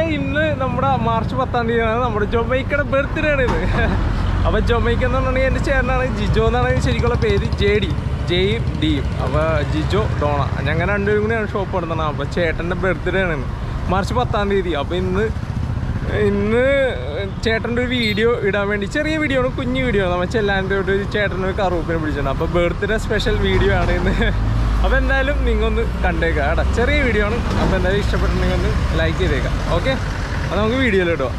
ഇന്ന് നമ്മുടെ മാർച്ച് പത്താം തീയതിയാണ് നമ്മുടെ ജൊമൈക്കയുടെ ബർത്ത്ഡേ ആണ് ഇന്ന് അപ്പോൾ ജൊമൈക്ക എന്ന് പറഞ്ഞിട്ടുണ്ടെങ്കിൽ എൻ്റെ ചേട്ടനാണ് ജിജോ എന്നാണ് ശരിക്കുള്ള പേര് ജെ ഡി ജെയും ഡിയും അപ്പോൾ ജിജോ ഡോണ ഞങ്ങൾ രണ്ടുപേരും കൂടിയാണ് ഷോപ്പ് നടത്തുന്നത് അപ്പോൾ ചേട്ടൻ്റെ ബർത്ത്ഡേ ആണ് ഇന്ന് മാർച്ച് പത്താം തീയതി അപ്പോൾ ഇന്ന് ഇന്ന് ചേട്ടൻ്റെ ഒരു വീഡിയോ ഇടാൻ വേണ്ടി ചെറിയ വീഡിയോ ആണ് കുഞ്ഞു വീഡിയോ ആണ് നമ്മൾ ചെല്ലാൻ്റെ ഒരു ചേട്ടനൊരു കറൂപ്പിനെ പിടിച്ചിട്ടുണ്ട് അപ്പോൾ ബർത്ത്ഡേ സ്പെഷ്യൽ വീഡിയോ ആണ് ഇന്ന് അപ്പോൾ എന്തായാലും നിങ്ങൊന്ന് കണ്ടേക്കാം കേട്ടോ ചെറിയ വീഡിയോ ആണ് അപ്പോൾ എന്തായാലും ഇഷ്ടപ്പെട്ടിട്ടുണ്ടെങ്കിൽ ഒന്ന് ലൈക്ക് ചെയ്തേക്കാം ഓക്കെ അപ്പോൾ നമുക്ക് വീഡിയോയിലിടുക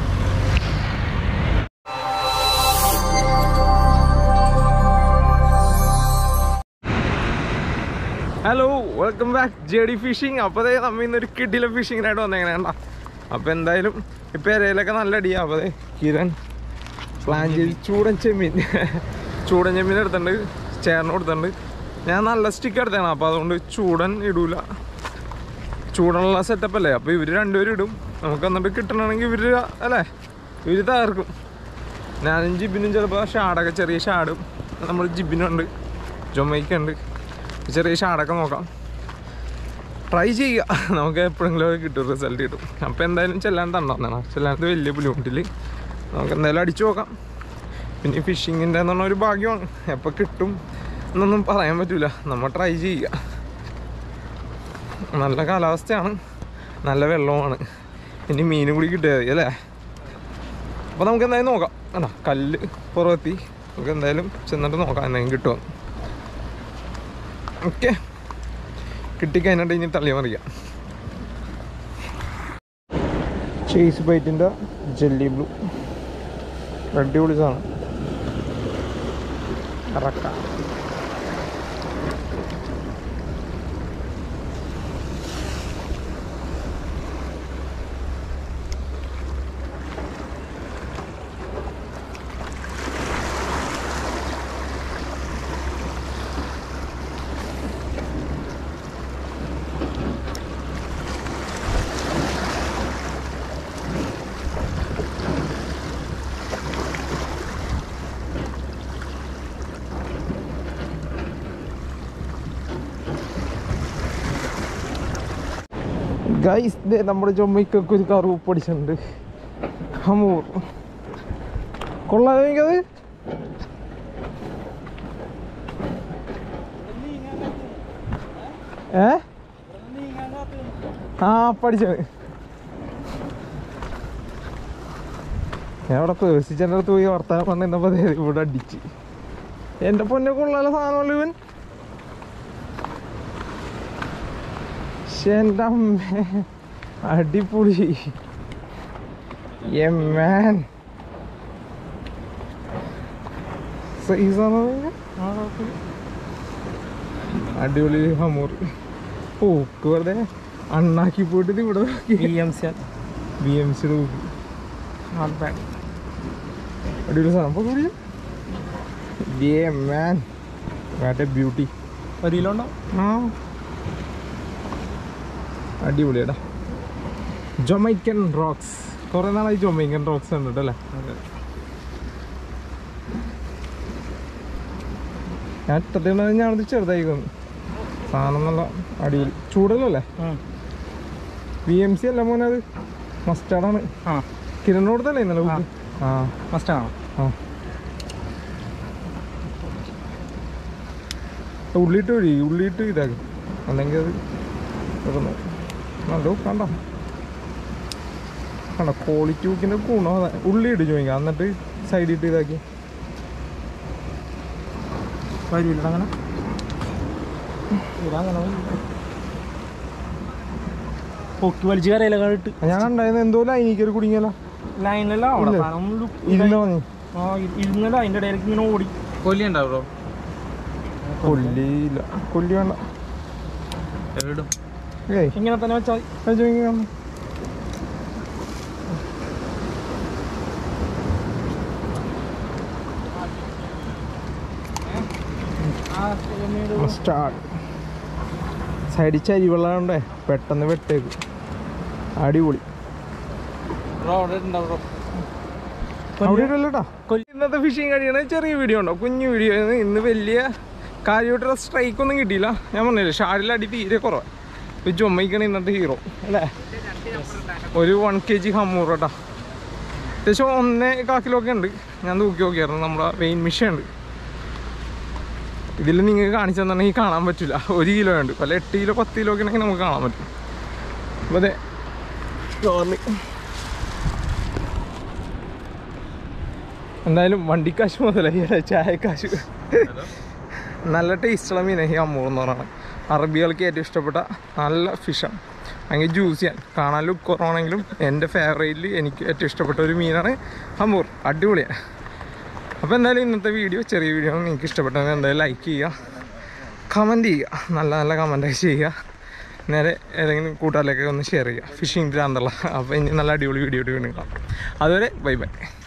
hello welcome back J D fishing അപ്പോൾ ദേ നമ്മ ഇന്നൊരു കിഡിലെ ഫിഷിങ്ങിനായിട്ട് വന്നേക്കണേ കണ്ട അപ്പോൾ എന്തായാലും ഇപ്പോൾ ഇരയിലൊക്കെ നല്ല അടിയാ അപ്പോൾ ദേ കിരൺ പ്ലാൻ ചെയ്ത് ചൂടൻ ചെമ്മീൻ ചൂടൻ ചെമ്മീൻ എടുത്തിട്ടുണ്ട് ചേർന്ന് കൊടുത്തിട്ടുണ്ട് ഞാൻ നല്ല സ്റ്റിക്ക് എടുത്താണ് അപ്പോൾ അതുകൊണ്ട് ചൂടൻ ഇടൂല ചൂടുള്ള സെറ്റപ്പ് അല്ലേ അപ്പോൾ ഇവർ രണ്ടുപേരും ഇടും നമുക്ക് എന്നിട്ട് കിട്ടണമെങ്കിൽ ഇവർ അല്ലേ ഇവർ തകർക്കും ഞാനും ജിബിനും ചിലപ്പോൾ ഷാടൊക്കെ ചെറിയ ഷാടും നമ്മൾ ജിബിനുണ്ട് ജൊമൈക്കുണ്ട് ചെറിയ ഷാടൊക്കെ നോക്കാം ട്രൈ ചെയ്യുക നമുക്ക് എപ്പോഴെങ്കിലും ഒക്കെ കിട്ടും റിസൾട്ട് കിട്ടും അപ്പോൾ എന്തായാലും ചെല്ലാൻ തന്നാണ് ചെല്ലാനത് വലിയ ബുദ്ധിമുട്ടിൽ നമുക്ക് എന്തായാലും അടിച്ചു നോക്കാം പിന്നെ ഫിഷിങ്ങിൻ്റെ എന്ന് പറഞ്ഞ ഒരു ഭാഗ്യമാണ് എപ്പോൾ കിട്ടും എന്നൊന്നും പറയാൻ പറ്റില്ല നമ്മൾ ട്രൈ ചെയ്യുക നല്ല കാലാവസ്ഥയാണ് നല്ല വെള്ളമാണ് ഇനി മീനും കൂടി കിട്ടിയാൽ മതി അല്ലേ അപ്പോൾ നമുക്ക് എന്തായാലും നോക്കാം അല്ല കല്ല് പുറത്തെത്തി നമുക്ക് എന്തായാലും ചെന്നിട്ട് നോക്കാം എന്തെങ്കിലും കിട്ടുമോ ഓക്കെ കിട്ടിക്കഴിഞ്ഞിട്ട് ഇനി തള്ളി മറിയാം ചേസ് ബൈറ്റിൻ്റെ ജെല്ലി ബ്ലൂ അടിപൊളി സാധനം ഇറക്കാം ഗൈസ് നമ്മുടെ ചുമക്കൊക്കെ ഒരു കറുവ് പൊടിച്ചിട്ടുണ്ട് ഹമൂർ കൊള്ളാതെ എനിക്കത് ഏ ആ പഠിച്ചത് ഞാൻ ഇവിടെ പേഴ്സിച്ചെൻ്റെ അടുത്ത് പോയി വർത്താനം പറഞ്ഞപ്പോൾ ഇവിടെ അടിച്ച് എൻ്റെ പൊന്നെ കൊള്ളാല സാധനമല്ല ഇവൻ ശ്ശെ, എൻ്റെ അമ്മേ അടിപൊളി മാൻ സൈസാണോ അടിപൊളി ഹമൂർ പോക്ക് വെറുതെ അണ്ണാക്കി പോയിട്ട് ഇത് ഇവിടെ B M C B M C നോക്കി അടിപൊളി സാധനം അപ്പോൾ കൂടി മാൻ വാട്ട് എ ബ്യൂട്ടി ഒരു കിലോ ഉണ്ടോ ആ അടിപൊളിയാടാ ജൊമൈക്കൻ റോക്സ് കുറെ നാളായി ജൊമൈക്കൻ റോക്സ് കണ്ടിട്ട് അല്ലേ ഞാൻ ഇട്ടത്തിണ ഞാനത് ചെറുതായി തോന്നി സാധനം നല്ല അടിപൊളി ചൂടല്ലേ ബി എം സി അല്ല മോനെ അത് മസ്റ്റാർഡാണ് ആ കിരണോടത്തല്ലേ ഇന്നലെ ആ. ബുക്ക്? ആ മസ്റ്റാണോ ആ ഉള്ളിയിട്ട് വഴി ഉള്ളിയിട്ട് ഇതാക്കി അല്ലെങ്കിൽ അത് തുറന്നു നല്ല കണ്ട കണ്ട ക്വാളിറ്റി ബുക്കിൻ്റെ ഗുണം അതാ ഉള്ളി ഇട്ട് ചോദിക്കാം എന്നിട്ട് സൈഡിൽ ഇട്ട് ഇതാക്കി വരൂല അങ്ങനെ ഇതങ്ങനെ പൊക്കി വലിച്ച് കരയിലൊക്കെ ഇട്ട് ഞാൻ ഉണ്ടായിരുന്നു എന്തോ ലൈനിക്കൽ കുടുങ്ങിയല്ലോ ലൈനിലല്ല അവിടെ ഇല്ല. സാധനം look ഇരുന്ന ഇതായി. പറഞ്ഞു ആ ഇ- ഇരുന്നല്ല അതിന്റെ ഇടയിലേക്ക് ഇങ്ങനെ ഓടി കൊല്ലി ഉണ്ടാവും ബ്രോ കൊല്ലിയില്ല കൊല്ലി വേണ്ട എവിടും ഏയ് ഇങ്ങനെ തന്നെ വെച്ചാൽ അത് ചോദിക്കാം സ്റ്റാർട്ട് സൈഡിൽ ചരിവെള്ളാണ്ടേ പെട്ടെന്ന് വെട്ടേക്ക് അടിപൊളി ബ്രോ അവിടെ ഉണ്ടാവും ബ്രോ അവിടെ ഇടല്ലേട്ടാ ഇന്നത്തെ ഫിഷിങ് കഴിയണ ചെറിയ വീഡിയോ ഉണ്ടോ കുഞ്ഞു വീഡിയോ ആയിരുന്നു ഇന്ന് വലിയ കാര്യമായിട്ടുള്ള സ്ട്രൈക്ക് ഒന്നും കിട്ടിയില്ല ഞാൻ പറഞ്ഞില്ലേ ഷാരിൽ അടി തീരെ കുറവ് ഇപ്പൊ ചുമയ്ക്കണ ഇന്നത്തെ ഹീറോ അല്ലേ ഒരു വൺ കെ ജി ഹമ്മൂർ കേട്ടോ അത്യാവശ്യം ഒന്നേ കാ കിലോ ഒക്കെ ഉണ്ട് ഞാൻ തൂക്കി നോക്കിയായിരുന്നു നമ്മുടെ വെയിൻ മിഷൻ ഉണ്ട് ഇതിൽ നിങ്ങൾക്ക് കാണിച്ചു തന്നിട്ടുണ്ടെങ്കിൽ കാണാൻ പറ്റില്ല ഒരു കിലോ ഉണ്ട് പല എട്ട് കിലോ പത്ത് കിലോ ഒക്കെ ഉണ്ടെങ്കിൽ നമുക്ക് കാണാൻ പറ്റും അപ്പോൾ അതെ എന്തായാലും വണ്ടിക്കാശ് മുതലായി ചായക്കാശ് നല്ല ടേസ്റ്റുള്ള മീനാണ് ഈ അമ്മൂർ എന്ന് പറയുന്നത് അറബികൾക്ക് ഏറ്റവും ഇഷ്ടപ്പെട്ട നല്ല ഫിഷാണ് ഭയങ്കര ജ്യൂസ് ചെയ്യാൻ കാണാൻ ലുക്ക് കുറവാണെങ്കിലും എൻ്റെ ഫേവറേറ്റിൽ എനിക്ക് ഏറ്റവും ഇഷ്ടപ്പെട്ട ഒരു മീനാണ് അമ്മൂർ അടിപൊളിയാണ് അപ്പോൾ എന്തായാലും ഇന്നത്തെ വീഡിയോ ചെറിയ വീഡിയോ ആണ് നിങ്ങൾക്ക് ഇഷ്ടപ്പെട്ടെങ്കിൽ എന്തായാലും ലൈക്ക് ചെയ്യുക കമൻറ്റ് ചെയ്യുക നല്ല നല്ല കമൻറ്റ് ചെയ്യുക നേരെ ഏതെങ്കിലും കൂട്ടുകാരിലേക്ക് ഒന്ന് ഷെയർ ചെയ്യുക ഫിഷിംഗ് ഭ്രാന്തള്ള അപ്പോൾ ഇനി നല്ല അടിപൊളി വീഡിയോ ഇട്ട് വീണ്ടും കാണാം അതുവരെ ബൈ ബൈ